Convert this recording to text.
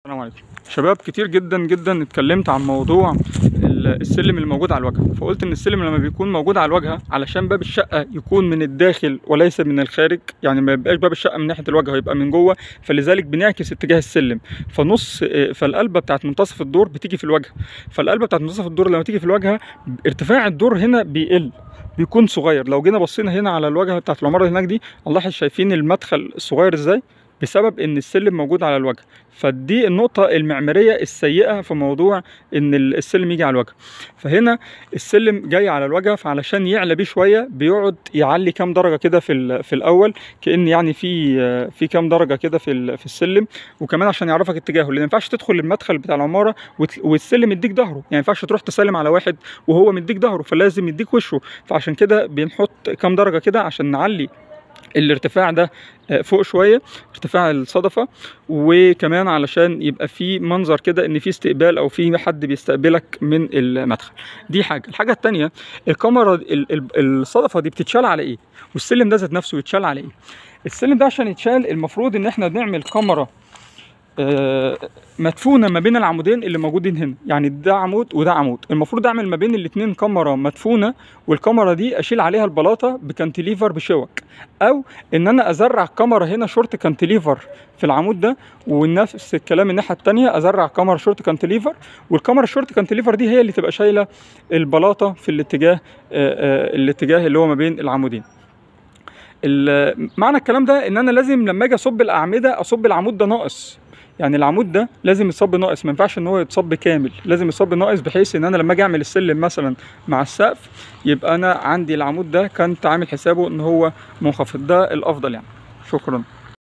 السلام عليكم شباب كتير جدا جدا اتكلمت عن موضوع ال- السلم اللي موجود على الواجهه فقلت ان السلم لما بيكون موجود على الواجهه علشان باب الشقه يكون من الداخل وليس من الخارج يعني ما يبقاش باب الشقه من ناحيه الواجهه يبقى من جوه فلذلك بنعكس اتجاه السلم فنص اه، فالقلبه بتاعت منتصف الدور بتيجي في الواجهه فالقلبه بتاعت منتصف الدور لما تيجي في الواجهه ارتفاع الدور هنا بيقل بيكون صغير لو جينا بصينا هنا على الواجهه بتاعت العماره اللي هناك دي الله شايفين المدخل الصغير ازاي بسبب ان السلم موجود على الوجه فدي النقطة المعمارية السيئة في موضوع ان ال- السلم يجي على الوجه فهنا السلم جاي على الوجه فعلشان يعلى بيه شوية بيقعد يعلي كام درجة كده في ال- في الاول كأن يعني في في كام درجة كده في ال- في السلم وكمان عشان يعرفك اتجاهه لان ما ينفعش تدخل المدخل بتاع العمارة وت- والسلم يديك ظهره يعني ما ينفعش تروح تسلم على واحد وهو مديك ظهره فلازم يديك وشه فعشان كده بنحط كام درجة كده عشان نعلي الارتفاع ده آه، فوق شويه ارتفاع الصدفه وكمان علشان يبقى في منظر كده ان في استقبال او في حد بيستقبلك من المدخل دي حاجه الحاجه التانية الكاميرا ال- ال- الصدفه دي بتتشال على ايه والسلم ده ذات نفسه يتشال على ايه السلم ده عشان يتشال المفروض ان احنا بنعمل كاميرا آه، مدفونه ما بين العمودين اللي موجودين هنا يعني ده عمود وده عمود المفروض اعمل ما بين الاتنين كاميرا مدفونه والكاميرا دي اشيل عليها البلاطه بكانتليفر بشوك او ان انا ازرع كاميرا هنا شورت كانتليفر في العمود ده ونفس الكلام الناحيه التانية ازرع كاميرا شورت كانتليفر والكاميرا الشورت كانتليفر دي هي اللي تبقى شايله البلاطه في الاتجاه آه، آه، الاتجاه اللي هو ما بين العمودين ال- معنى الكلام ده ان انا لازم لما اجي اصب الاعمده اصب العمود ده ناقص يعني العمود ده لازم يتصب ناقص ما ينفعش ان هو يتصب كامل لازم يتصب ناقص بحيث ان انا لما اجي اعمل السلم مثلا مع السقف يبقى انا عندي العمود ده كنت عامل حسابه ان هو منخفض ده الافضل يعني شكرا